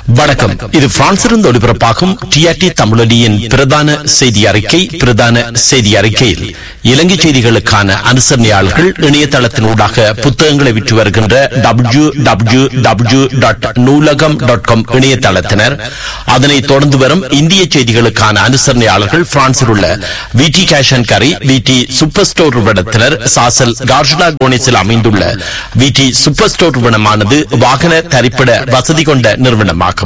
வணக்கம் இது பிரான்சிலிருந்து ஒலிபரப்பாகும் டிஆர்டி தமிழொலியின் பிரதான செய்தி அறிக்கை பிரதான செய்தி அறிக்கையில் இலங்கை செய்திகளுக்கான அனுசரணையாளர்கள் இணையதளத்தினூடாக புத்தகங்களை விற்று வருகின்ற W W W dot Noolaham dot com இணையதளத்தினர் அதனைத் தொடர்ந்து வரும் இந்திய செய்திகளுக்கான அனுசரணையாளர்கள் பிரான்சில் உள்ள விடி கேஷ் அண்ட் கரி விடி சூப்பர் ஸ்டோர் நிறுவனத்தினர் சாசல் கார்ஷனா கோனிஸில் அமைந்துள்ள விடி சூப்பர் ஸ்டோர் நிறுவனமானது வாகன தரிப்பிட வசதி கொண்ட நிறுவனமாகும்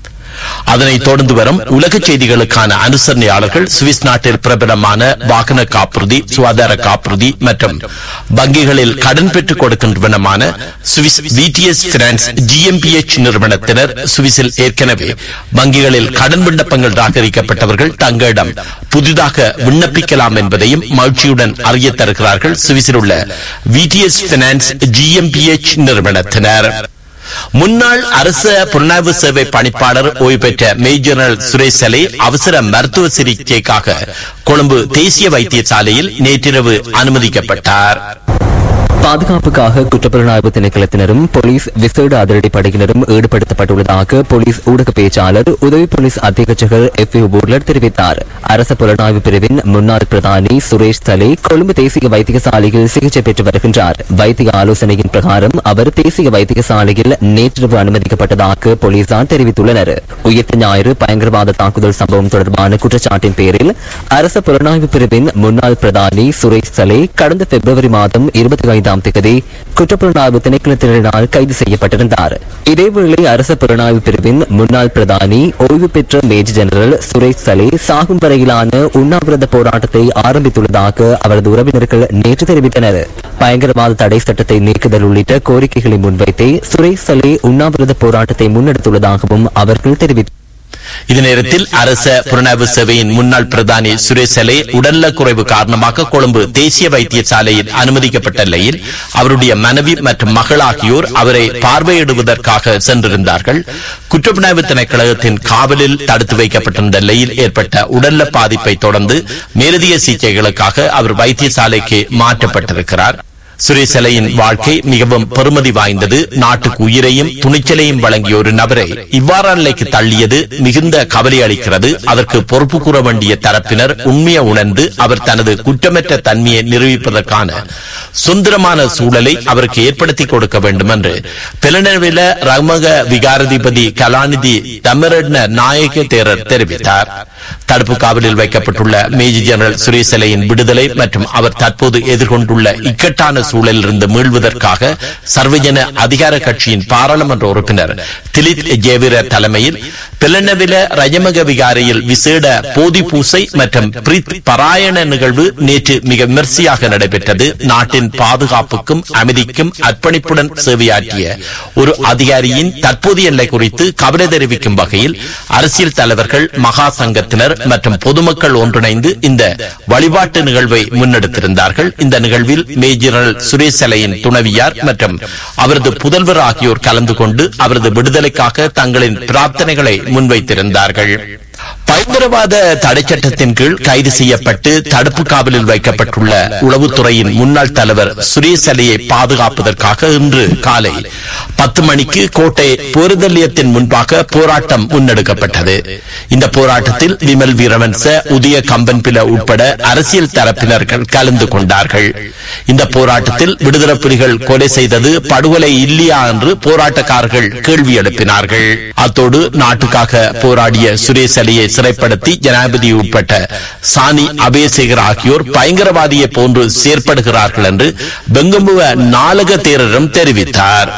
அதனைத் தொடர்ந்து வரும் உலக செய்திகளுக்கான அனுசரணையாளர்கள் சுவிஸ் நாட்டில் பிரபலமான வாகன காப்புறுதி சுகாதார காப்புறுதி மற்றும் வங்கிகளில் கடன் பெற்றுக் கொடுக்கின்றவனமான சுவிஸ் விடிஎஸ் பினான்ஸ் ஜிஎம்பிஎச் நிறுவனத்தினர் சுவிஸில் ஏற்கனவே வங்கிகளில் கடன் விண்ணப்பங்கள் ராகரிக்கப்பட்டவர்கள் தங்களிடம் புதிதாக விண்ணப்பிக்கலாம் என்பதையும் மகிழ்ச்சியுடன் அறிய தருகிறார்கள் சுவிஸில் உள்ள விடிஎஸ் பினான்ஸ் ஜிஎம்பிஎச் நிறுவனத்தினர் முன்னாள் அரச புலனாய்வு சேவை பணிப்பாளர் ஓய்வு பெற்ற மேஜர் சுரேஷ் சலே அவசர மருத்துவ சிகிச்சைக்காக கொழும்பு தேசிய வைத்தியசாலையில் நேற்றிரவு அனுமதிக்கப்பட்டார் பாதுகாப்புக்காக குற்றப்புலனாய்வு திணைக்களத்தினரும் போலீஸ் விசேட அதிரடிப்படையினரும் ஈடுபடுத்தப்பட்டுள்ளதாக போலீஸ் ஊடக பேச்சாளர் உதவி போலீஸ் அத்தியட்சகர் எஃப் யூ பூர்லர் தெரிவித்தார் அரசு புலனாய்வு பிரிவின் முன்னாள் பிரதானி சுரேஷ் தலே கொழும்பு தேசிய வைத்தியசாலையில் சிகிச்சை பெற்று வருகின்றார் வைத்திய ஆலோசனையின் பிரகாரம் அவர் தேசிய வைத்தியசாலையில் நேற்றிரவு அனுமதிக்கப்பட்டதாக போலீசார் தெரிவித்துள்ளனர் உயிர்த்த ஞாயிறு பயங்கரவாத தாக்குதல் சம்பவம் தொடர்பான குற்றச்சாட்டின் பேரில் அரசு புலனாய்வு பிரிவின் முன்னாள் பிரதானி சுரேஷ் சலே கடந்த பிப்ரவரி மாதம் இருபத்தி ஐந்தாம் தேதி குற்றப்புலனாய்வு திணைக்களத்தினரினால் கைது செய்யப்பட்டிருந்தார் இதேவேளை அரசு புலனாய்வு பிரிவின் முன்னாள் பிரதானி ஓய்வு பெற்ற மேஜர் ஜெனரல் சுரேஷ் சலே சாகும் வரையிலான உண்ணாவிரத போராட்டத்தை ஆரம்பித்துள்ளதாக அவரது உறவினர்கள் நேற்று தெரிவித்தனர் பயங்கரவாத தடை சட்டத்தை நீக்குதல் உள்ளிட்ட கோரிக்கைகளை முன்வைத்தே சுரேஷ் சலே உண்ணாவிரத போராட்டத்தை முன்னெடுத்துள்ளதாகவும் அவர்கள் தெரிவித்தனர் இதே நேரத்தில் அரச புலனாய்வு சேவையின் முன்னாள் பிரதானி சுரேசலே உடல்நல குறைவு காரணமாக கொழும்பு தேசிய வைத்தியசாலையில் அனுமதிக்கப்பட்ட நிலையில் அவருடைய மனைவி மற்றும் மகள் ஆகியோர் அவரை பார்வையிடுவதற்காக சென்றிருந்தார்கள் குற்றப்புலனாய்வு திணைக்களத்தின் காவலில் தடுத்து வைக்கப்பட்டிருந்த நிலையில் ஏற்பட்ட உடல்நல பாதிப்பை தொடர்ந்து மேலதிக சிகிச்சைகளுக்காக அவர் வைத்தியசாலைக்கு மாற்றப்பட்டிருக்கிறார் சுரேசலையின் வாழ்க்கை மிகவும் பெருமதி வாய்ந்தது நாட்டுக்கு உயிரையும் துணிச்சலையும் வழங்கிய ஒரு நபரை இவ்வாறான நிலைக்கு தள்ளியது மிகுந்த கவலை அளிக்கிறது அதற்கு பொறுப்பு கூற வேண்டிய தரப்பினர் உண்மையை உணர்ந்து அவர் தனது குற்றமற்ற தன்மையை நிரூபிப்பதற்கான சுந்தரமான சூழலை அவருக்கு ஏற்படுத்தி கொடுக்க வேண்டும் என்று பிலனவில ரமக விகாரதிபதி கலாநிதி தமிரட்ன நாயக தேரர் தெரிவித்தார் தடுப்பு காவலில் வைக்கப்பட்டுள்ள மேஜர் ஜெனரல் சுரேசலையின் விடுதலை மற்றும் அவர் தற்போது எதிர்கொண்டுள்ள இக்கட்டான சூழலில் இருந்து மீள்வதற்காக சர்வஜன அதிகார கட்சியின் பாராளுமன்ற உறுப்பினர் திலித் ஜேவிர தலைமையில் பிலனவில ரஜமக விகாரையில் விசேட போதி பூசை மற்றும் பிரித் பராயண நிகழ்வு நேற்று மிக விமர்சையாக நடைபெற்றது நாட்டின் பாதுகாப்புக்கும் அமைதிக்கும் அர்ப்பணிப்புடன் சேவையாற்றிய ஒரு அதிகாரியின் தற்போதைய நிலை குறித்து கவலை தெரிவிக்கும் வகையில் அரசியல் தலைவர்கள் மகா சங்கத்தினர் மற்றும் பொதுமக்கள் ஒன்றிணைந்து இந்த வழிபாட்டு நிகழ்வை முன்னெடுத்திருந்தார்கள் இந்த நிகழ்வில் மேஜர் சுரேசலையின் துணைவியார் மற்றும் அவரது புதல்வர் ஆகியோர் கலந்து கொண்டு அவரது விடுதலைக்காக தங்களின் பிரார்த்தனைகளை முன்வைத்திருந்தார்கள் பயங்கரவாத தடை சட்டத்தின் கீழ் கைது செய்யப்பட்டு தடுப்பு காவலில் வைக்கப்பட்டுள்ள உளவுத்துறையின் முன்னாள் தலைவர் சுரேஷ் அலியை பாதுகாப்பதற்காக இன்று காலை பத்து மணிக்கு கோட்டை போர் நிலையத்தின் முன்பாக போராட்டம் முன்னெடுக்கப்பட்டது இந்த போராட்டத்தில் விமல் வீரவன்ச உதய கம்பன்பில உட்பட அரசியல் தரப்பினர்கள் கலந்து கொண்டார்கள் இந்த போராட்டத்தில் விடுதலை புலிகள் கொலை செய்தது படுகொலை இல்லையா என்று போராட்டக்காரர்கள் கேள்வி எழுப்பினார்கள் அத்தோடு நாட்டுக்காக போராடிய சுரேஷ் அலியை சிறைப்படுத்தி ஜனாதிபதி உட்பட்ட சானி அபேசேகர் ஆகியோர் பயங்கரவாதியை போன்று செயற்படுகிறார்கள் என்று பெங்கம்புவ நாலக தேரரும் தெரிவித்தார்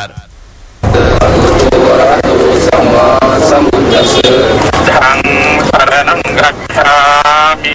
සරණං ගච්ඡාමි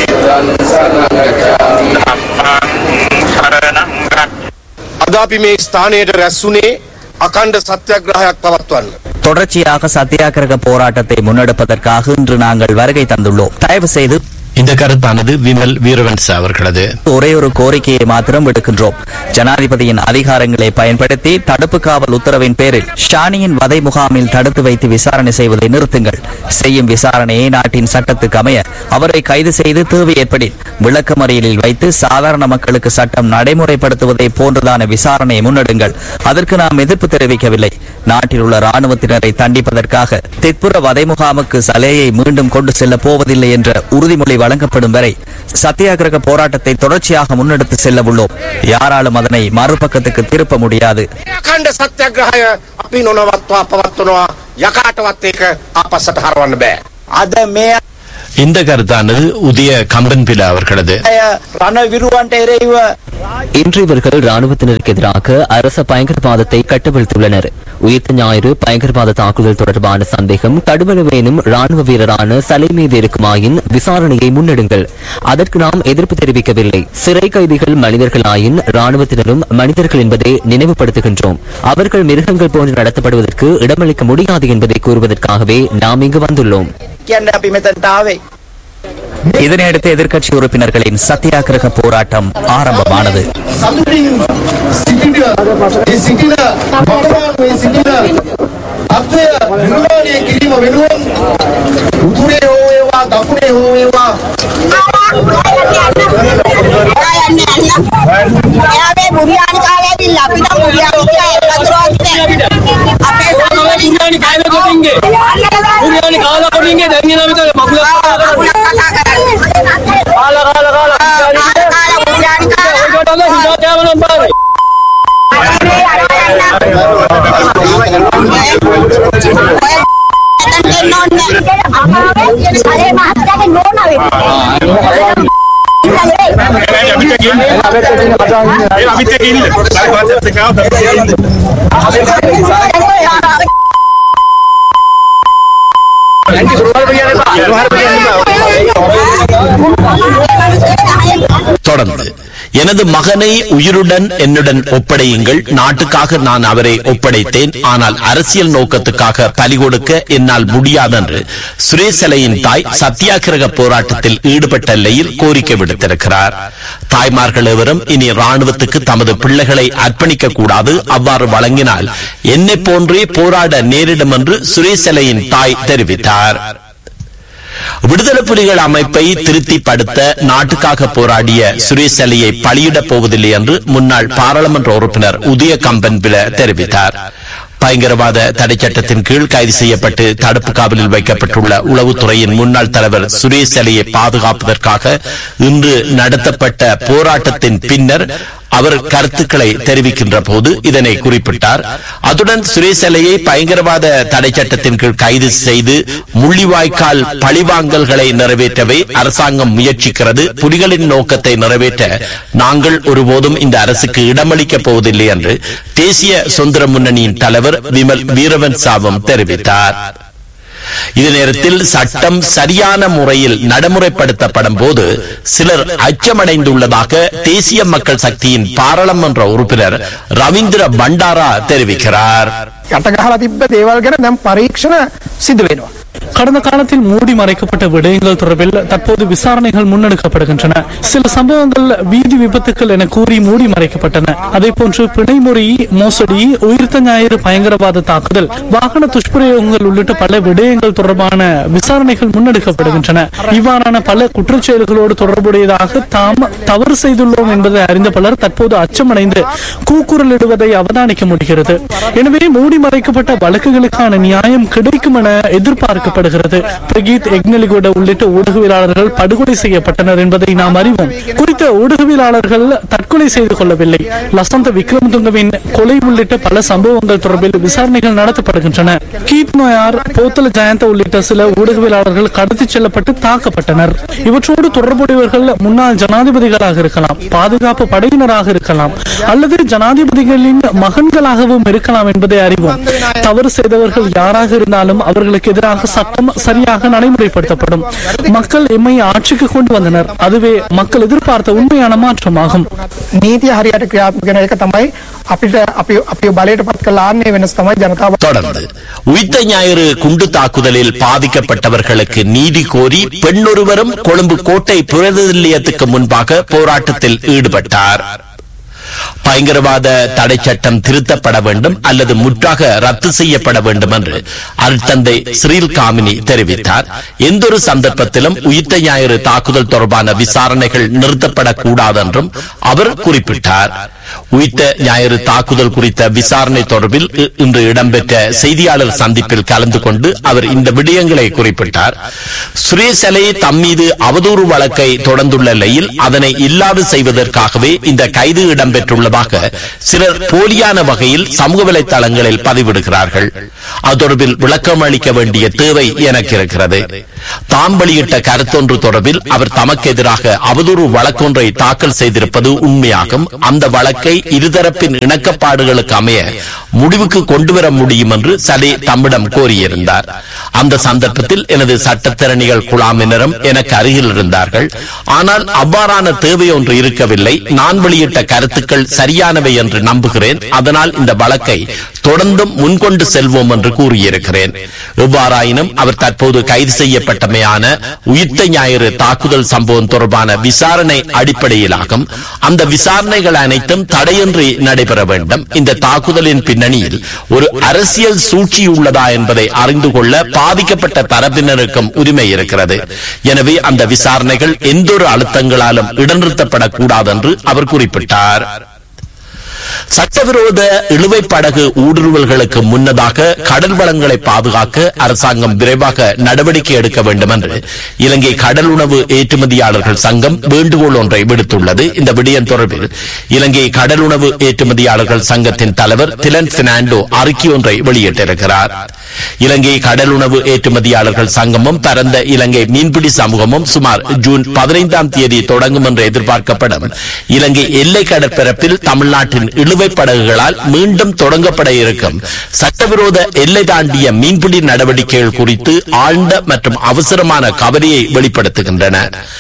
ධම්මං සරණං ගච්ඡාමි අද අපි මේ ස්ථානයට රැස්වුනේ අකණ්ඩ සත්‍යග්‍රහයක් පවත්වන්න. தொடர்ச்சியாக சத்தியாகிரக போராட்டத்தை முன்னெடுப்பதற்காக இன்று நாங்கள் வருகை தந்துள்ளோம் தயவு செய்து இந்த கருத்தானது விமல் வீரவன்ச அவர்களது ஒரே ஒரு கோரிக்கையை மாத்திரம் விடுக்கின்றோம் ஜனாதிபதியின் அதிகாரங்களை பயன்படுத்தி தடுப்பு காவல் உத்தரவின் பேரில் ஷானியின் வதை முகாமில் தடுத்து வைத்து விசாரணை செய்வதை நிறுத்துங்கள் செய்யும் விசாரணையை நாட்டின் சட்டத்துக்கு அமைய அவரை கைது செய்து தேவை ஏற்படின் விளக்கமறியலில் வைத்து சாதாரண மக்களுக்கு சட்டம் நடைமுறைப்படுத்துவதை போன்றதான விசாரணையை முன்னெடுங்கள் அதற்கு நாம் எதிர்ப்பு தெரிவிக்கவில்லை நாட்டில் உள்ள ராணுவத்தினரை தண்டிப்பதற்காக தித்புர வதை முகாமுக்கு சலையை மீண்டும் கொண்டு செல்ல போவதில்லை என்ற உறுதிமொழி வழங்கப்படும் வரை சத்தியாகிரக போராட்டத்தை தொடர்ச்சியாக முன்னெடுத்து செல்ல உள்ளோம் யாராலும் அதனை மறுபக்கத்துக்கு திருப்ப முடியாது අකණ්ඩ සත්‍යග්‍රහය අපි නොනවත්වා පවත්වනවා යකාටවත් ඒක අපස්සට හරවන්න බෑ. අද මේ இந்த கருத்தானது உதய கம்பன்பில அவர்களது අය රණ විරුවන්ට එරෙහිව இன்று இவர்கள் ராணுவத்தினருக்கு எதிராக அரச பயங்கரவாதத்தை கட்டவிழ்த்துள்ளனர் உயிர்த்த ஞாயிறு பயங்கரவாத தாக்குதல் தொடர்பான சந்தேகம் கடுவளவேனும் ராணுவ வீரரான சலை மீது இருக்குமாயின் விசாரணையை முன்னெடுங்கள் அதற்கு நாம் எதிர்ப்பு தெரிவிக்கவில்லை சிறை கைதிகள் மனிதர்களாயின் ராணுவத்தினரும் மனிதர்கள் என்பதை நினைவுபடுத்துகின்றோம் அவர்கள் மிருகங்கள் போன்று நடத்தப்படுவதற்கு இடமளிக்க முடியாது என்பதை கூறுவதற்காகவே நாம் இங்கு வந்துள்ளோம் කියන්න අපි මෙතනට ආවේ இதனையடுத்து எதிர்க்கட்சி உறுப்பினர்களின் சத்தியாகிரக போராட்டம் ஆரம்பமானது සතුටින් සිටින ඒ සිටින බවවාන් මේ සිටින අත්වය නිර්මාණය කිරීම වෙනුවෙන් උතුරේ හෝ වේවා දකුණේ හෝ වේවා එයාගේ බුරියානි කාලේ ඇවිල්ලා අපිට බුරියානි කියලා වතුරක් අපේ සමවලින් කායද කොටින්ගේ බුරියානි කාලා කොටින්ගේ දැන් එනවා විතර මගුලක් කතා කරන්නේ කාලා කාලා කාලා කාලා බුරියානි කාලා ඔයකට අද හිතා කෑවනම් පාරේ අरे මහත්තයාගේ නෝනා වෙන්නේ தொடர்ந்து எனது மகனை உயிருடன் என்னுடன் ஒப்படையுங்கள் நாட்டுக்காக நான் அவரை ஒப்படைத்தேன் ஆனால் அரசியல் நோக்கத்துக்காக பலி கொடுக்க என்னால் முடியாதென்று சுரேசலையின் தாய் சத்தியாகிரக போராட்டத்தில் ஈடுபட்ட நிலையில் கோரிக்கை விடுத்திருக்கிறார் தாய்மார்கள் எவரும் இனி ராணுவத்துக்கு தமது பிள்ளைகளை அர்ப்பணிக்க கூடாது அவ்வாறு வழங்கினால் என்னை போன்றே போராட நேரிடும் என்று சுரேசலையின் தாய் தெரிவித்தார் விடுதலை புலிகள் அமைப்பை திருத்தி படுத்த நாட்டுக்காக போராடிய சுரேஷ் அலியை பலியிடப் போவதில்லை என்று முன்னாள் பாராளுமன்ற உறுப்பினர் உதய கம்பன் பில தெரிவித்தார் பயங்கரவாத தடை சட்டத்தின் கீழ் கைது செய்யப்பட்டு தடுப்பு காவலில் வைக்கப்பட்டுள்ள உளவுத்துறையின் முன்னாள் தலைவர் சுரேஷ் அலியை பாதுகாப்பதற்காக இன்று நடத்தப்பட்ட போராட்டத்தின் பின்னர் அவர் கருத்துக்களை தெரிவிக்கின்ற போது இதனை குறிப்பிட்டார் அதுடன் சுரேஷ் அலையை பயங்கரவாத தடை சட்டத்தின் கீழ் கைது செய்து முள்ளிவாய்க்கால் பழிவாங்கல்களை நிறைவேற்றவே அரசாங்கம் முயற்சிக்கிறது புலிகளின் நோக்கத்தை நிறைவேற்ற நாங்கள் ஒருபோதும் இந்த அரசுக்கு இடமளிக்கப் போவதில்லை என்று தேசிய சுதந்திர முன்னணியின் தலைவர் விமல் வீரவன் சாவம் தெரிவித்தார் இது நேரத்தில் சட்டம் சரியான முறையில் நடைமுறைப்படுத்தப்படும் போது சிலர் அச்சமடைந்துள்ளதாக தேசிய மக்கள் சக்தியின் பாராளுமன்ற உறுப்பினர் ரவீந்திர பண்டாரா தெரிவிக்கிறார் යට ගහලා තිබ්බ දේවල් ගැන දැන් පරීක්ෂණ සිදු වෙනවා. கடந்த காலத்தில் மூடி மறைக்கப்பட்ட விடயங்கள் தொடர்பில் தற்போது விசாரணைகள் முன்னெடுக்கப்படுகின்றன சில சம்பவங்கள் வீதி விபத்துக்கள் என கூறி மூடி மறைக்கப்பட்டன அதே போன்று பிணைமுறி மோசடி உயிர்த்த ஞாயிறு பயங்கரவாத தாக்குதல் வாகன துஷ்பிரயோகங்கள் உள்ளிட்ட பல விடயங்கள் தொடர்பான விசாரணைகள் முன்னெடுக்கப்படுகின்றன இவ்வாறான பல குற்றச்செயல்களோடு தொடர்புடையதாக தாம் தவறு செய்துள்ளோம் என்பதை அறிந்த பலர் தற்போது அச்சமடைந்து கூக்குரலிடுவதை அவதானிக்க முடிகிறது எனவே மூடி மறைக்கப்பட்ட வழக்குகளுக்கான நியாயம் கிடைக்கும் என எதிர்பார்க்கப்படுகிறது பிரகீத் எக்னலிகோட உள்ளிட்ட ஊடகவியலாளர்கள் படுகொலை செய்யப்பட்டனர் என்பதை நாம் அறிவோம் குறித்த ஊடகவியலாளர்கள் தற்கொலை செய்து கொள்ளவில்லை லசந்த விக்ரமதுங்கவின் கொலை உள்ளிட்ட பல சம்பவங்கள் தொடர்பில் விசாரணைகள் நடத்தப்படுகின்றன கீத் நோயார் போத்தல ஜெயந்த உள்ளிட்ட சில ஊடகவியலாளர்கள் கடத்திச் செல்லப்பட்டு தாக்கப்பட்டனர் இவற்றோடு தொடர்புடையவர்கள் முன்னாள் ஜனாதிபதிகளாக இருக்கலாம் பாதுகாப்பு படையினராக இருக்கலாம் அல்லது ஜனாதிபதிகளின் மகன்களாகவும் இருக்கலாம் என்பதை அறிவோம் தவறு செய்தவர்கள் யாராக இருந்தாலும் அவர்களுக்கு எதிராக சட்டம் சரியாக நடைமுறைப்படுத்தப்படும் மக்கள் எம்மை ஆட்சிக்கு கொண்டு வந்தனர் அதுவே மக்கள் எதிர்பார்த்த உண்மையான மாற்றமாகும் නීතිය හරියට ක්‍රියාත්මක වෙන එක තමයි අපිට අපි අපි බලයට පත් කළ ආන්නේ වෙනස් තමයි ජනතාව தொடர்ந்து உயிர்த்த ஞாயிறு குண்டு தாக்குதலில் பாதிக்கப்பட்டவர்களுக்கு நீதி கோரி பெண்ணொருவரும் கொழும்பு கோட்டை புரத நிலையத்துக்கு முன்பாக போராட்டத்தில் ஈடுபட்டார் பயங்கரவாத தடை சட்டம் திருத்தப்பட வேண்டும் அல்லது முற்றாக ரத்து செய்யப்பட வேண்டும் என்று அருட்தந்தை ஸ்ரீல் காமினி தெரிவித்தார் எந்தொரு சந்தர்ப்பத்திலும் உயிர்த்த ஞாயிறு தாக்குதல் தொடர்பான விசாரணைகள் நிறுத்தப்படக்கூடாது என்றும் அவர் குறிப்பிட்டார் உயிர்த்த ஞாயிறு தாக்குதல் குறித்த விசாரணை தொடர்பில் இ- இன்று இடம்பெற்ற செய்தியாளர் சந்திப்பில் கலந்து கொண்டு அவர் இந்த விடயங்களை குறிப்பிட்டார் சுரேசலை தம் மீது அவதூறு வழக்கை தொடர்ந்துள்ள நிலையில் அதனை இல்லாது செய்வதற்காகவே இந்த கைது இடம்பெற்றுள்ளதாக சிலர் போலியான வகையில் சமூக வலைதளங்களில் பதிவிடுகிறார்கள் அது தொடர்பில் விளக்கம் அளிக்க வேண்டிய தேவை எனக்கு இருக்கிறது தாம் வெளியிட்ட கருத்தொன்று தொடர்பில் அவர் தமக்கு எதிராக அவதூறு வழக்கொன்றை தாக்கல் செய்திருப்பது உண்மையாகும் அந்த வழக்கை இருதரப்பின் இணக்கப்பாடுகளுக்கு அமைய முடிவுக்கு கொண்டுவர முடியும் என்று சலே தம்மிடம் கோரியிருந்தார் அந்த சந்தர்ப்பத்தில் எனது சட்டத்திறனிகள் குழாமினரும் எனக்கு அருகில் இருந்தார்கள் ஆனால் அவ்வாறான தேவை ஒன்று இருக்கவில்லை நான் வெளியிட்ட கருத்துக்கள் சரியானவை என்று நம்புகிறேன் அதனால் இந்த வழக்கை தொடர்ந்தும் முன்கொண்டு செல்வோம் என்று கூறியிருக்கிறேன் எவ்வாறாயினும் அவர் தற்போது கைது செய்யப்பட்டமையான உயிர்த்த ஞாயிறு தாக்குதல் சம்பவம் தொடர்பான விசாரணை அடிப்படையிலாகும் அந்த விசாரணைகள் அனைத்தும் தடையின்றி நடைபெற வேண்டும் இந்த தாக்குதலின் பின்னணியில் ஒரு அரசியல் சூழ்ச்சி உள்ளதா என்பதை அறிந்து கொள்ள பாதிக்கப்பட்ட தரப்பினருக்கும் உரிமை இருக்கிறது எனவே அந்த விசாரணைகள் எந்தொரு அழுத்தங்களாலும் இடநிறுத்தப்படக்கூடாது என்று அவர் குறிப்பிட்டார் சட்டவிரோத இழுவைப் படகு ஊடுருவல்களுக்கு முன்னதாக கடல் வளங்களை பாதுகாக்க அரசாங்கம் விரைவாக நடவடிக்கை எடுக்க வேண்டும் என்று இலங்கை கடல் உணவு ஏற்றுமதியாளர்கள் சங்கம் வேண்டுகோள் ஒன்றை விடுத்துள்ளது இந்த விடயம் தொடர்பில் இலங்கை கடல் உணவு ஏற்றுமதியாளர்கள் சங்கத்தின் தலைவர் திலன் பினாண்டோ அறிக்கை ஒன்றை வெளியிட்டிருக்கிறார் இலங்கை கடல் உணவு ஏற்றுமதியாளர்கள் சங்கமும் பரந்த இலங்கை மீன்பிடி சமூகமும் சுமார் ஜூன் பதினைந்தாம் தேதி தொடங்கும் என்று எதிர்பார்க்கப்படும் இலங்கை எல்லை கடற்பரப்பில் தமிழ்நாட்டின் இழுவைப் படகுகளால் மீண்டும் தொடங்கப்பட இருக்கும் சட்டவிரோத எல்லை தாண்டிய மீன்பிடி நடவடிக்கைகள் குறித்து ஆழ்ந்த மற்றும் அவசரமான கவலையை வெளிப்படுத்துகின்றன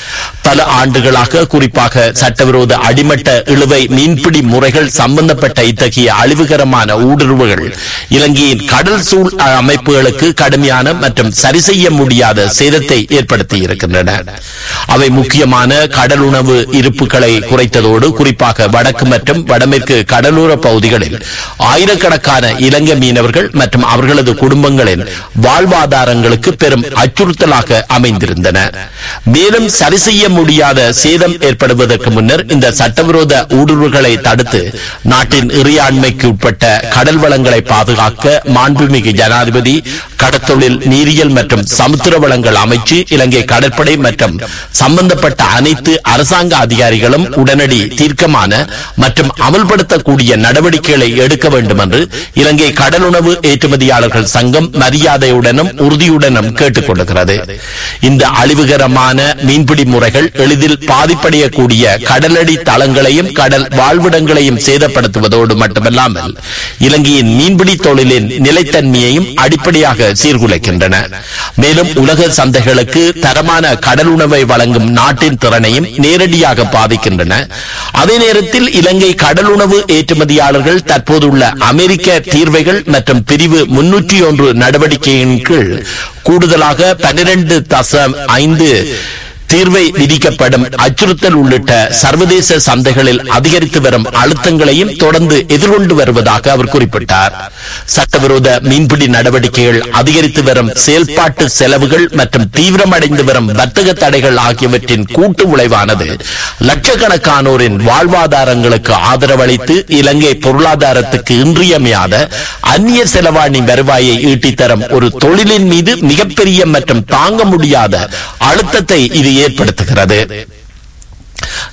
பல ஆண்டுகளாக குறிப்பாக சட்டவிரோத அடிமட்ட இழுவை மீன்பிடி முறைகள் சம்பந்தப்பட்ட இத்தகைய அழிவுகரமான ஊடுருவுகள் இலங்கையின் கடல் சூழ் அமைப்புகளுக்கு கடுமையான மற்றும் சரி செய்ய முடியாத சேதத்தை ஏற்படுத்தி இருக்கின்றன அவை முக்கியமான கடல் உணவு இருப்புகளை குறைத்ததோடு குறிப்பாக வடக்கு மற்றும் வடமேற்கு கடலோர பகுதிகளில் ஆயிரக்கணக்கான இலங்கை மீனவர்கள் மற்றும் அவர்களது குடும்பங்களின் வாழ்வாதாரங்களுக்கு பெரும் அச்சுறுத்தலாக அமைந்திருந்தன மேலும் சரி செய்ய முடியாத சேதம் ஏற்படுவதற்கு முன்னர் இந்த சட்டவிரோத ஊடுருவுகளை தடுத்து நாட்டின் இறையாண்மைக்கு உட்பட்ட கடல் வளங்களை பாதுகாக்க மாண்புமிகு ஜனாதிபதி கடத்தொழில் நீரியல் மற்றும் சமுத்திர வளங்கள் அமைச்சு இலங்கை கடற்படை மற்றும் சம்பந்தப்பட்ட அனைத்து அரசாங்க அதிகாரிகளும் உடனடி தீர்க்கமான மற்றும் அமல்படுத்தக்கூடிய நடவடிக்கைகளை எடுக்க வேண்டும் என்று இலங்கை கடலுணவு ஏற்றுமதியாளர்கள் சங்கம் மரியாதையுடனும் உறுதியுடனும் கேட்டுக் கொள்கிறது இந்த அழிவுகரமான மீன்பிடி முறைகள் எளிதில் பாதிப்படையக்கூடிய கடலடி தளங்களையும் கடல் வாழ்விடங்களையும் சேதப்படுத்துவதோடு மட்டுமல்லாமல் இலங்கையின் மீன்பிடி தொழிலின் நிலைத்தன்மையையும் அடிப்படையாக சீர்குலைக்கின்றன மேலும் உலக சந்தைகளுக்கு தரமான கடல் உணவை வழங்கும் நாட்டின் திறனையும் நேரடியாக பாதிக்கின்றன அதே நேரத்தில் இலங்கை கடல் உணவு ஏற்றுமதியாளர்கள் தற்போதுள்ள அமெரிக்க தீர்வைகள் மற்றும் பிரிவு முன்னூற்றி ஒன்று நடவடிக்கையின் கீழ் கூடுதலாக பன்னிரண்டு தசம் ஐந்து தீர்வை விதிக்கப்படும் அச்சுறுத்தல் உள்ளிட்ட சர்வதேச சந்தைகளில் அதிகரித்து வரும் அழுத்தங்களையும் தொடர்ந்து எதிர்கொண்டு வருவதாக அவர் குறிப்பிட்டார் சட்டவிரோத மீன்பிடி நடவடிக்கைகள் அதிகரித்து வரும் செயல்பாட்டு செலவுகள் மற்றும் தீவிரமடைந்து வரும் வர்த்தக தடைகள் ஆகியவற்றின் கூட்டு விளைவானது லட்சக்கணக்கானோரின் வாழ்வாதாரங்களுக்கு ஆதரவளித்து இலங்கை பொருளாதாரத்துக்கு இன்றியமையாத அந்நிய செலவாணி வருவாயை ஈட்டித்தரும் ஒரு தொழிலின் மீது மிகப்பெரிய மற்றும் தாங்க முடியாத அழுத்தத்தை இது ஏற்படுத்துகிறது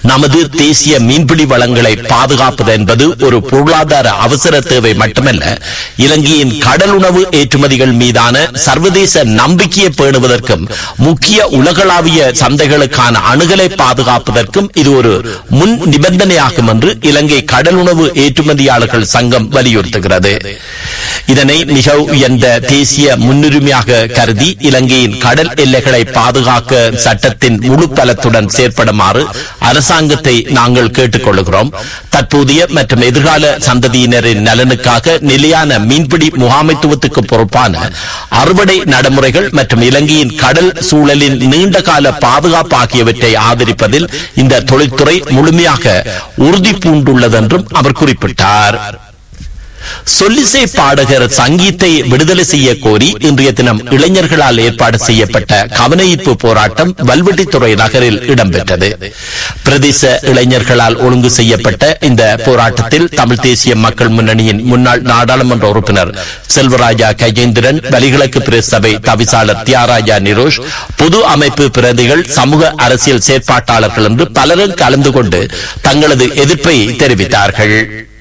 நமது தேசிய மீன்பிடி வளங்களை பாதுகாப்பது என்பது ஒரு பொருளாதார அவசர தேவை மட்டுமல்ல இலங்கையின் கடலுணவு ஏற்றுமதிகள் மீதான சர்வதேச நம்பிக்கையை பேணுவதற்கும் முக்கிய உலகளாவிய சந்தைகளுக்கான அணுகலை பாதுகாப்பதற்கும் இது ஒரு முன் நிபந்தனையாகும் என்று இலங்கை கடலுணவு ஏற்றுமதியாளர்கள் சங்கம் வலியுறுத்துகிறது இதனை மிக உயர்ந்த தேசிய முன்னுரிமையாக கருதி இலங்கையின் கடல் எல்லைகளை பாதுகாக்க சட்டத்தின் முழு பலத்துடன் செயற்படுமாறு அரசாங்கத்தை நாங்கள் கேட்டுக்கொள்கிறோம் தற்போதைய மற்றும் எதிர்கால சந்ததியினரின் நலனுக்காக நிலையான மீன்பிடி முகாமைத்துவத்துக்கு பொறுப்பான அறுவடை நடைமுறைகள் மற்றும் இலங்கையின் கடல் சூழலின் நீண்டகால பாதுகாப்பு ஆகியவற்றை ஆதரிப்பதில் இந்த தொழில்துறை முழுமையாக உறுதி பூண்டுள்ளதென்றும் அவர் குறிப்பிட்டார் சொல்லிசை பாடகர் சங்கீத்தை விடுதலை செய்ய கோரி இன்றைய தினம் இளைஞர்களால் ஏற்பாடு செய்யப்பட்ட கவனஈர்ப்பு போராட்டம் வல்வெட்டித்துறை நகரில் இடம்பெற்றது பிரதேச இளைஞர்களால் ஒழுங்கு செய்யப்பட்ட இந்த போராட்டத்தில் தமிழ் தேசிய மக்கள் முன்னணியின் முன்னாள் நாடாளுமன்ற உறுப்பினர் செல்வராஜா கஜேந்திரன் வலிகிழக்கு பிரசபை தவிசாளர் தியாராஜா நிரோஷ் பொது அமைப்பு பிரதிகள் சமூக அரசியல் செயற்பாட்டாளர்கள் என்று பலரும் கலந்து கொண்டு தங்களது எதிர்ப்பை தெரிவித்தார்கள்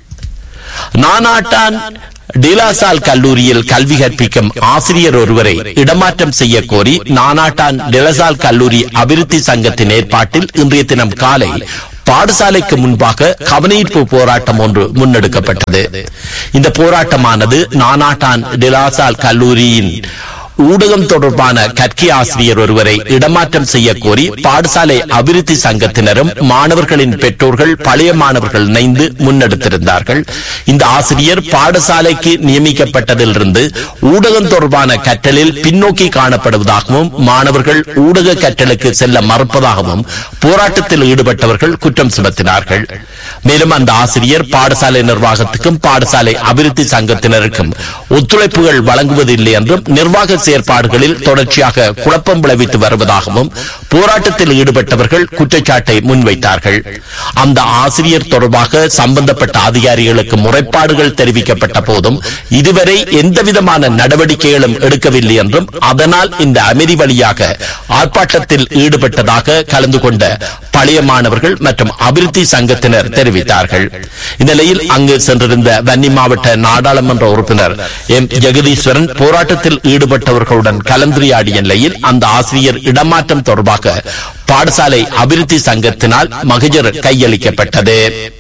நானாட்டான் டிலாசால் கல்லூரியில் கல்வி கற்பிக்கும் ஆசிரியர் ஒருவரை இடமாற்றம் செய்ய கோரி நானாட்டான் டிலசால் கல்லூரி அபிவிருத்தி சங்கத்தின் ஏற்பாட்டில் இன்றைய தினம் காலை பாடசாலைக்கு முன்பாக கவனஈர்ப்பு போராட்டம் ஒன்று முன்னெடுக்கப்பட்டது இந்த போராட்டமானது நானாட்டான் டிலாசால் கல்லூரியின் ஊடகம் தொடர்பான கற்கை ஆசிரியர் ஒருவரை இடமாற்றம் செய்ய கோரி பாடசாலை அபிவிருத்தி சங்கத்தினரும் மாணவர்களின் பெற்றோர்கள் பழைய மாணவர்கள் இணைந்து முன்னெடுத்திருந்தார்கள் இந்த ஆசிரியர் பாடசாலைக்கு நியமிக்கப்பட்டதிலிருந்து ஊடகம் தொடர்பான கற்றலில் பின்னோக்கி காணப்படுவதாகவும் மாணவர்கள் ஊடக கற்றலுக்கு செல்ல மறுப்பதாகவும் போராட்டத்தில் ஈடுபட்டவர்கள் குற்றம் சுமத்தினார்கள் மேலும் அந்த ஆசிரியர் பாடசாலை நிர்வாகத்துக்கும் பாடசாலை அபிவிருத்தி சங்கத்தினருக்கும் ஒத்துழைப்புகள் வழங்குவதில்லை என்றும் நிர்வாக செயற்பாடுகளில் தொடர்ச்சியாக குழப்பம் விளைவித்து வருவதாகவும் போராட்டத்தில் ஈடுபட்டவர்கள் குற்றச்சாட்டை முன்வைத்தார்கள் அந்த ஆசிரியர் தொடர்பாக சம்பந்தப்பட்ட அதிகாரிகளுக்கு முறைப்பாடுகள் தெரிவிக்கப்பட்ட போதும் இதுவரை எந்தவிதமான நடவடிக்கைகளும் எடுக்கவில்லை என்றும் அதனால் இந்த அமைதி வழியாக ஆர்ப்பாட்டத்தில் ஈடுபட்டதாக கலந்து கொண்ட பழைய மாணவர்கள் மற்றும் அபிவிருத்தி சங்கத்தினர் தெரிவித்தார்கள் இந்நிலையில் அங்கு சென்றிருந்த வன்னி மாவட்ட நாடாளுமன்ற உறுப்பினர் எம் ஜெகதீஸ்வரன் போராட்டத்தில் ஈடுபட்டவர்களுடன் கலந்துரையாடிய நிலையில் அந்த ஆசிரியர் இடமாற்றம் தொடர்பாக பாடசாலை அபிவிருத்தி சங்கத்தினால் மகஜர் கையளிக்கப்பட்டது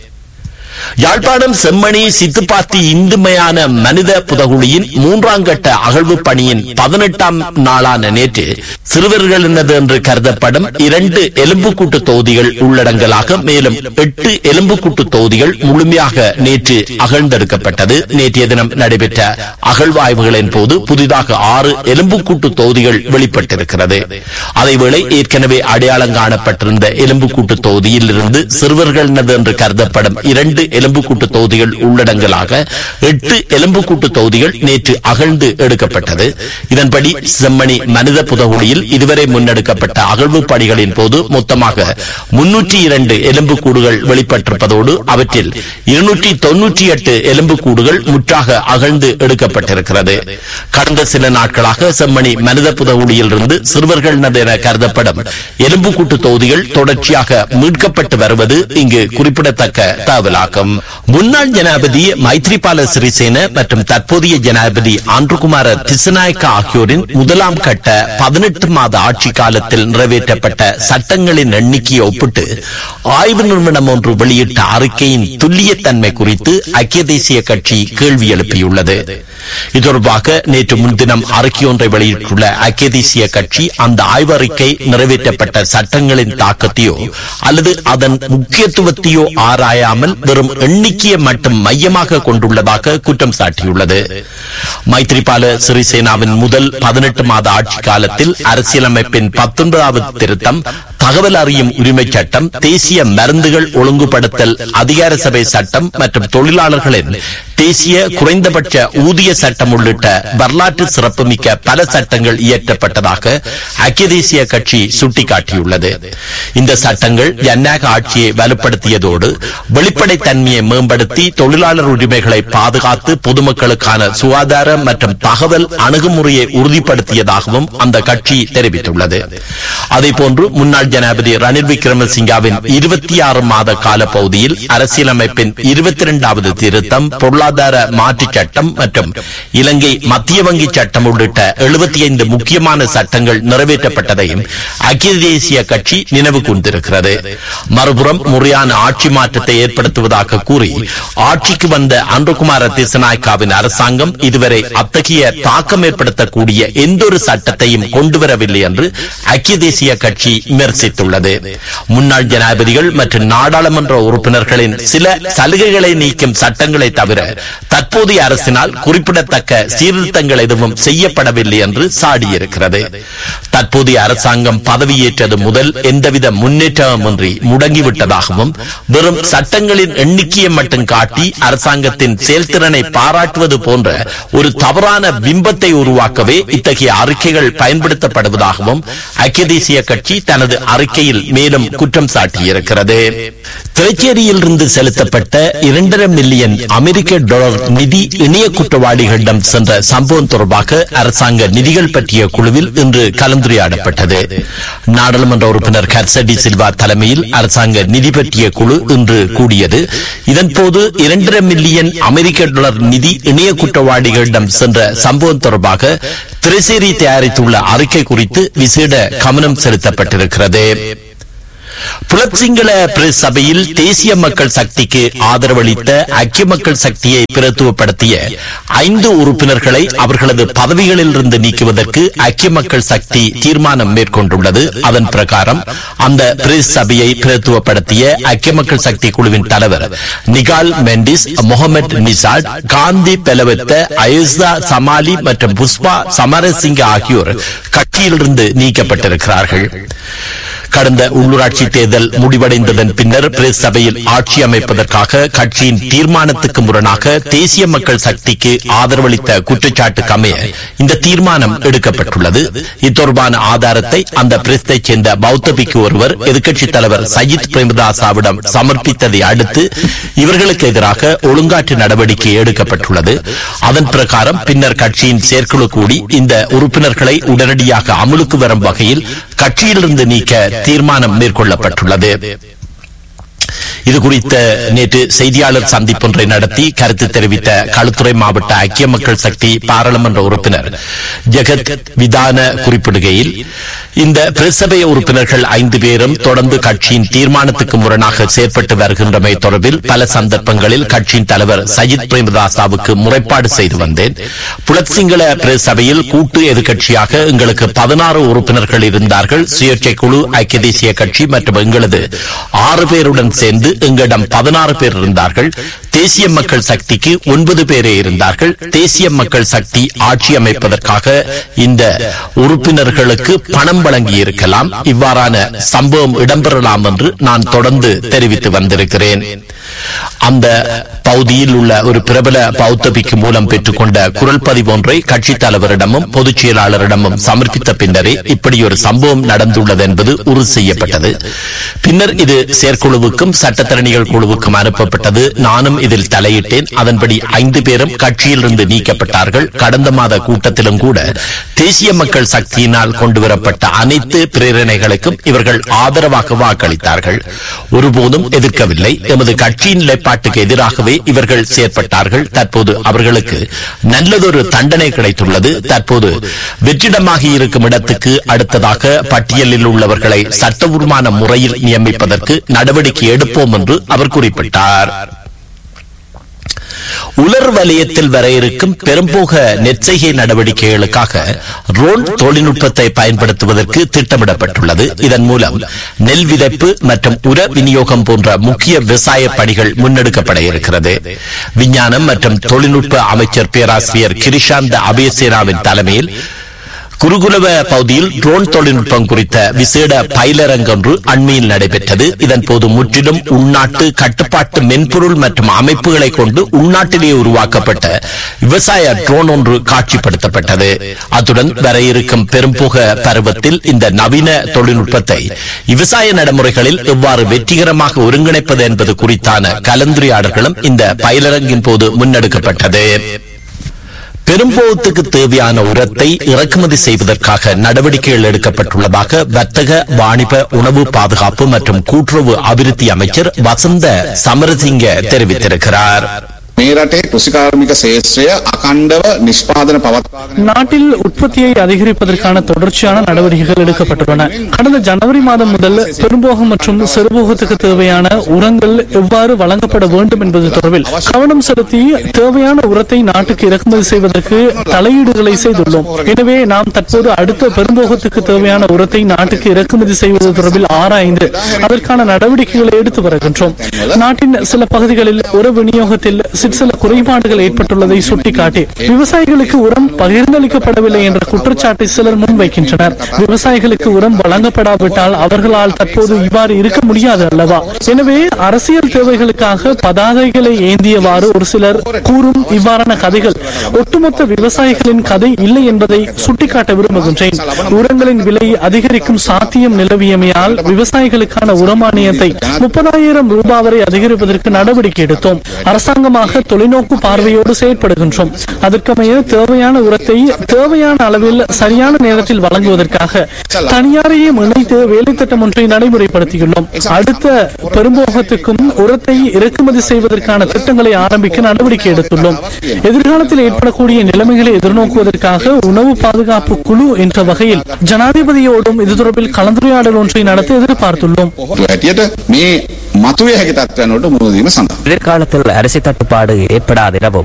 யாழ்ப்பாணம் செம்மணி சித்துப்பாத்தி இந்துமையான மனித புதகுழியின் மூன்றாம் கட்ட அகழ்வு பணியின் பதினெட்டாம் நாளான நேற்று சிறுவர்களினது என்று கருதப்படும் இரண்டு எலும்புக்கூட்டு தொகுதிகள் உள்ளடங்கலாக மேலும் எட்டு எலும்புக்கூட்டு தொகுதிகள் முழுமையாக நேற்று அகழ்ந்தெடுக்கப்பட்டது நேற்றைய தினம் நடைபெற்ற அகழ்வாய்வுகளின் போது புதிதாக ஆறு எலும்புக்கூட்டு தொகுதிகள் வெளிப்பட்டிருக்கிறது அதேவேளை ஏற்கனவே அடையாளம் காணப்பட்டிருந்த எலும்புக்கூட்டு தொகுதியில் இருந்து சிறுவர்களினது என்று கருதப்படும் இரண்டு எலும்புக்கூட்டு தொகுதிகள் உள்ளடங்கலாக எட்டு எலும்புக்கூட்டு தொகுதிகள் நேற்று அகழ்ந்து எடுக்கப்பட்டது இதன்படி செம்மணி மனித புதகுழியில் இதுவரை முன்னெடுக்கப்பட்ட அகழ்வு பணிகளின் போது மொத்தமாக முன்னூற்றி இரண்டு எலும்புக்கூடுகள் வெளிப்பட்டிருப்பதோடு அவற்றில் இருநூற்றி தொன்னூற்றி எட்டு எலும்புக்கூடுகள் முற்றாக அகழ்ந்து எடுக்கப்பட்டிருக்கிறது கடந்த சில நாட்களாக செம்மணி மனித புதகுழியில் இருந்து சிறுவர்கள் என கருதப்படும் எலும்புக்கூட்டு தொகுதிகள் தொடர்ச்சியாக மீட்கப்பட்டு வருவது இங்கு குறிப்பிடத்தக்க தகவலாகும் முன்னாள் ஜனாதிபதி மைத்ரிபால சிறிசேன மற்றும் தற்போதைய ஜனாதிபதி ஆண்ட்ருகுமார திசநாயக்க ஆகியோரின் முதலாம் கட்ட பதினெட்டு மாத ஆட்சி காலத்தில் நிறைவேற்றப்பட்ட சட்டங்களின் எண்ணிக்கையை ஒப்பிட்டு ஆய்வு நிறுவனம் ஒன்று வெளியிட்ட அறிக்கையின் துல்லியத்தன்மை குறித்து ஐக்கிய தேசிய கட்சி கேள்வி எழுப்பியுள்ளது இது தொடர்பாக நேற்று முன்தினம் அறிக்கை ஒன்றை வெளியிட்டுள்ள ஐக்கிய தேசிய கட்சி அந்த ஆய்வறிக்கை நிறைவேற்றப்பட்ட சட்டங்களின் தாக்கத்தையோ அல்லது அதன் முக்கியத்துவத்தையோ ஆராயாமல் வெறும் எண்ணிக்கையை மட்டும் மையமாக கொண்டுள்ளதாக குற்றம் சாட்டியுள்ளது மைத்ரிபால சிறிசேனாவின் முதல் பதினெட்டு மாத ஆட்சி காலத்தில் அரசியலமைப்பின் பத்தொன்பதாவது திருத்தம் தகவல் அறியும் உரிமை சட்டம் தேசிய மருந்துகள் ஒழுங்குபடுத்தல் அதிகார சபை சட்டம் மற்றும் தொழிலாளர்களின் தேசிய குறைந்தபட்ச ஊதிய சட்டம் உள்ளிட்ட வரலாற்று சிறப்புமிக்க பல சட்டங்கள் இயற்றப்பட்டதாக ஐக்கிய தேசிய கட்சி சுட்டிக்காட்டியுள்ளது இந்த சட்டங்கள் ஜனநாயக ஆட்சியை வலுப்படுத்தியதோடு வெளிப்படைத்தன்மையை மேம்படுத்தி தொழிலாளர் உரிமைகளை பாதுகாத்து பொதுமக்களுக்கான சுகாதார மற்றும் தகவல் அணுகுமுறையை உறுதிப்படுத்தியதாகவும் அந்த கட்சி தெரிவித்துள்ளது அதேபோன்று முன்னாள் ஜனாதிபதி ரணில் விக்ரமசிங்காவின் இருபத்தி ஆறு மாத கால பகுதியில் அரசியலமைப்பின் இருபத்தி இரண்டாவது திருத்தம் பொருளாதார மாற்றுச் சட்டம் மற்றும் இலங்கை மத்திய வங்கி சட்டம் உள்ளிட்ட எழுபத்தி ஐந்து முக்கியமான சட்டங்கள் நிறைவேற்றப்பட்டதையும் ஐக்கிய தேசிய கட்சி நினைவு கூர்ந்திருக்கிறது மறுபுறம் முறையான ஆட்சி மாற்றத்தை ஏற்படுத்துவதாக கூறி ஆட்சிக்கு வந்த அன்றுகுமார திசநாயக்காவின் அரசாங்கம் இதுவரை அத்தகைய தாக்கம் ஏற்படுத்தக்கூடிய எந்த ஒரு சட்டத்தையும் கொண்டுவரவில்லை என்று ஐக்கிய தேசிய கட்சி விமர்சித்துள்ளது முன்னாள் ஜனாதிபதிகள் மற்றும் நாடாளுமன்ற உறுப்பினர்களின் சில சலுகைகளை நீக்கும் சட்டங்களை தவிர தற்போதைய அரசினால் குறிப்பிடத்தக்க சீர்திருத்தங்கள் எதுவும் செய்யப்படவில்லை என்று சாடியிருக்கிறது தற்போதைய அரசாங்கம் பதவியேற்றது முதல் எந்தவித முன்னேற்றமின்றி முடங்கிவிட்டதாகவும் வெறும் சட்டங்களின் எண்ணிக்கையை மட்டும் காட்டி அரசாங்கத்தின் செயல்திறனை பாராட்டுவது போன்ற ஒரு தவறான பிம்பத்தை உருவாக்கவே இத்தகைய அறிக்கைகள் பயன்படுத்தப்படுவதாகவும் ஐக்கிய தேசிய கட்சி தனது அறிக்கையில் மேலும் குற்றம் சாட்டியிருக்கிறது திரைச்சேரியிலிருந்து செலுத்தப்பட்ட இரண்டரை மில்லியன் அமெரிக்க டாலர் நிதி இணைய குற்றவாளிகளிடம் சென்ற சம்பவம் தொடர்பாக அரசாங்க நிதிகள் பற்றிய குழுவில் இன்று கலந்துரையாடப்பட்டது நாடாளுமன்ற உறுப்பினர் கர்சடி சில்வா தலைமையில் அரசாங்க நிதி பற்றிய குழு இன்று கூடியது இதன்போது இரண்டரை மில்லியன் அமெரிக்க டாலர் நிதி இணைய குற்றவாளிகளிடம் சென்ற சம்பவம் தொடர்பாக திரைசேரி தயாரித்துள்ள அறிக்கை குறித்து விசேட கவனம் செலுத்தப்பட்டிருக்கிறது புலத்சிங்கள பிரஸ் சபையில் தேசிய மக்கள் சக்திக்கு ஆதரவளித்த ஐக்கிய மக்கள் சக்தியை பிரத்துவப்படுத்திய ஐந்து உறுப்பினர்களை அவர்களது பதவிகளில் இருந்து நீக்குவதற்கு ஐக்கிய மக்கள் சக்தி தீர்மானம் மேற்கொண்டுள்ளது அதன் பிரகாரம் அந்த பிரஸ் சபையை பிரத்துவப்படுத்திய ஐக்கிய மக்கள் சக்தி குழுவின் தலைவர் நிகால் மெண்டிஸ் முகமது நிசாட் காந்தி பெலவெத்த அயுசா சமாலி மற்றும் புஷ்பா சமரசிங்க ஆகியோர் கட்சியிலிருந்து நீக்கப்பட்டிருக்கிறார்கள் கடந்த உள்ளூராட்சி தேர்தல் முடிவடைந்ததன் பின்னர் பிரஸ் சபையில் ஆட்சி அமைப்பதற்காக கட்சியின் தீர்மானத்துக்கு முரணாக தேசிய மக்கள் சக்திக்கு ஆதரவளித்த குற்றச்சாட்டுக்கு அமைய இந்த தீர்மானம் எடுக்கப்பட்டுள்ளது இத்தொடர்பான ஆதாரத்தை அந்த பிரஸ்தை சேர்ந்த பௌத்த பிக்கு ஒருவர் எதிர்க்கட்சித் தலைவர் சஜித் பிரேமதாசாவிடம் சமர்ப்பித்ததை அடுத்து இவர்களுக்கு எதிராக ஒழுங்காற்று நடவடிக்கை எடுக்கப்பட்டுள்ளது அதன் பிரகாரம் பின்னர் கட்சியின் செயற்குழு கூடி இந்த உறுப்பினர்களை உடனடியாக அமலுக்கு வரும் வகையில் கட்சியிலிருந்து நீக்க தீர்மானம் மேற்கொள்ளப்பட்டுள்ளது இது குறித்த நேற்று செய்தியாளர் சந்திப்பொன்றை நடத்தி கருத்து தெரிவித்த களுத்துறை மாவட்ட ஐக்கிய மக்கள் சக்தி பாராளுமன்ற உறுப்பினர் ஜெகத் விதான குறிப்பிடுகையில் இந்த பிரசபை உறுப்பினர்கள் ஐந்து பேரும் தொடர்ந்து கட்சியின் தீர்மானத்துக்கு முரணாக செயற்பட்டு வருகின்றமை தொடர்பில் பல சந்தர்ப்பங்களில் கட்சியின் தலைவர் சஜித் பிரேமதாசாவுக்கு முறைப்பாடு செய்து வந்தேன் புலத்சிங்கள பிரசபையில் கூட்டு எதிர்க்கட்சியாக எங்களுக்கு பதினாறு உறுப்பினர்கள் இருந்தார்கள் சுயேட்சை குழு ஐக்கிய தேசிய கட்சி மற்றும் எங்களது ஆறு பேருடன் சேர்ந்து எங்களிடம் பதினாறு பேர் இருந்தார்கள் தேசிய மக்கள் சக்திக்கு ஒன்பது பேரே இருந்தார்கள் தேசிய மக்கள் சக்தி ஆட்சி அமைப்பதற்காக இந்த உறுப்பினர்களுக்கு பணம் வழங்கி இருக்கலாம் இவ்வாறான சம்பவம் இடம்பெறலாம் என்று நான் தொடர்ந்து தெரிவித்து வந்திருக்கிறேன் அந்த பகுதியில் உள்ள ஒரு பிரபல பௌத்தபிக்கு மூலம் பெற்றுக்கொண்ட குரல் பதிவு ஒன்றை கட்சித் தலைவரிடமும் பொதுச் செயலாளரிடமும் சமர்ப்பித்த பின்னரே இப்படி ஒரு சம்பவம் நடந்துள்ளது என்பது உறுதி செய்யப்பட்டது பின்னர் இது செயற்குழுவுக்கும் சட்டத்தரணிகள் குழுவுக்கும் அனுப்பப்பட்டது நானும் இதில் தலையிட்டேன் அதன்படி ஐந்து பேரும் கட்சியிலிருந்து நீக்கப்பட்டார்கள் கடந்த மாத கூட்டத்திலும் கூட தேசிய மக்கள் சக்தியினால் கொண்டுவரப்பட்ட அனைத்து பிரேரணைகளுக்கும் இவர்கள் ஆதரவாக வாக்களித்தார்கள் ஒருபோதும் எதிர்க்கவில்லை எமது கட்சியின் நிலைப்பாட்டுக்கு எதிராகவே இவர்கள் செயற்பட்டார்கள் தற்போது அவர்களுக்கு நல்லதொரு தண்டனை கிடைத்துள்ளது தற்போது வெற்றிடமாகி இருக்கும் இடத்துக்கு அடுத்ததாக பட்டியலில் உள்ளவர்களை சட்டபூர்வமான முறையில் நியமிப்பதற்கு நடவடிக்கை எடுப்போம் என்று அவர் குறிப்பிட்டார் உலர் வலயத்தில் வர இருக்கும் பெரும்போக நெற்செய்கை நடவடிக்கைகளுக்காக ரோன் தொழில்நுட்பத்தை பயன்படுத்துவதற்கு திட்டமிடப்பட்டுள்ளது இதன் மூலம் நெல் விதைப்பு மற்றும் உர விநியோகம் போன்ற முக்கிய விவசாய பணிகள் முன்னெடுக்கப்பட இருக்கிறது விஞ்ஞானம் மற்றும் தொழில்நுட்ப அமைச்சர் பேராசிரியர் கிரிஷாந்த் அபயசேனாவின் தலைமையில் குருகுலவ பகுதியில் ட்ரோன் தொழில்நுட்பம் குறித்த விசேட பயிலரங்கொன்று அண்மையில் நடைபெற்றது இதன் போது முற்றிலும் உள்நாட்டு கட்டுப்பாட்டு மென்பொருள் மற்றும் அமைப்புகளை கொண்டு உள்நாட்டிலேயே உருவாக்கப்பட்ட விவசாய ட்ரோன் ஒன்று காட்சிப்படுத்தப்பட்டது அத்துடன் வர இருக்கும் பெரும்போக பருவத்தில் இந்த நவீன தொழில்நுட்பத்தை விவசாய நடைமுறைகளில் எவ்வாறு வெற்றிகரமாக ஒருங்கிணைப்பது என்பது குறித்தான கலந்துரையாடல்களும் இந்த பயிலரங்கின் போது முன்னெடுக்கப்பட்டது பெரும்போகத்துக்கு தேவையான உரத்தை இறக்குமதி செய்வதற்காக நடவடிக்கைகள் எடுக்கப்பட்டுள்ளதாக வர்த்தக வாணிப உணவு பாதுகாப்பு மற்றும் கூட்டுறவு அபிவிருத்தி அமைச்சர் வசந்த சமரசிங்க தெரிவித்திருக்கிறார் මේ රටේ කෘෂිකාර්මික ශේත්‍රය අකණ්ඩව නිෂ්පාදන පවත්වාගෙන நாட்டில் உற்பத்தியை அதிகரிப்பதற்கான தொடர்ச்சியான நடவடிக்கைகள் எடுக்கப்பட்டுள்ளன கடந்த ஜனவரி மாதம் முதல் பெரும்போகம் மற்றும் சிறுபோகத்துக்கு தேவையான உரங்கள் எவ்வாறு வழங்கப்பட வேண்டும் என்பது தொடர்பில் கவனம் செலுத்தி தேவையான உரத்தை நாட்டுக்கு இறக்குமதி செய்வதற்கு தலையீடுகளை செய்துள்ளோம் எனவே நாம் தற்போது அடுத்த பெரும்போகத்துக்கு தேவையான உரத்தை நாட்டுக்கு இறக்குமதி செய்வது தொடர்பில் ஆராய்ந்து அதற்கான நடவடிக்கைகளை எடுத்து வருகின்றோம் நாட்டின் சில பகுதிகளில் உர விநியோகத்தில் சிற்சில குறைபாடுகள் ஏற்பட்டுள்ளதை சுட்டிக்காட்டி விவசாயிகளுக்கு உரம் பகிர்ந்தளிக்கப்படவில்லை என்ற குற்றச்சாட்டை சிலர் முன்வைக்கின்றனர் விவசாயிகளுக்கு உரம் வழங்கப்படாவிட்டால் அவர்களால் தற்போது இவ்வாறு இருக்க முடியாது அல்லவா எனவே அரசியல் தேவைகளுக்காக பதாகைகளை ஏந்தியவாறு ஒரு சிலர் கூறும் இவ்வாறான கதைகள் ஒட்டுமொத்த விவசாயிகளின் கதை இல்லை என்பதை சுட்டிக்காட்ட விரும்புகின்றேன் உரங்களின் விலை அதிகரிக்கும் சாத்தியம் நிலவியமையால் விவசாயிகளுக்கான உரமானியத்தை முப்பதாயிரம் ரூபாய் வரை அதிகரிப்பதற்கு நடவடிக்கை எடுத்தோம் அரசாங்கமாக தொலைநோக்கு பார்வையோடு செயற்படுகின்றோம் அதற்கமைய தேவையான உரத்தை தேவையான அளவில் சரியான நேரத்தில் வழங்குவதற்காக தனியாரையும் இணைத்து வேலை திட்டம் ஒன்றை நடைமுறைப்படுத்தியுள்ளோம் அடுத்த பெரும்போகத்துக்கும் உரத்தை இறக்குமதி செய்வதற்கான திட்டங்களை ஆரம்பிக்க நடவடிக்கை எடுத்துள்ளோம் எதிர்காலத்தில் ஏற்படக்கூடிய நிலைமைகளை எதிர்நோக்குவதற்காக உணவு பாதுகாப்பு குழு என்ற வகையில் ஜனாதிபதியோடும் இது தொடர்பில் கலந்துரையாடல் ஒன்றை நடத்த எதிர்பார்த்துள்ளோம் හැටියට මේ මතුවේ හැකි තත්ත්වයන් වලට මුහුණ දීම සඳහා எதிர்காலத்தில் அரிசி தட்டுப்பாடு ஏற்படாதிரவும்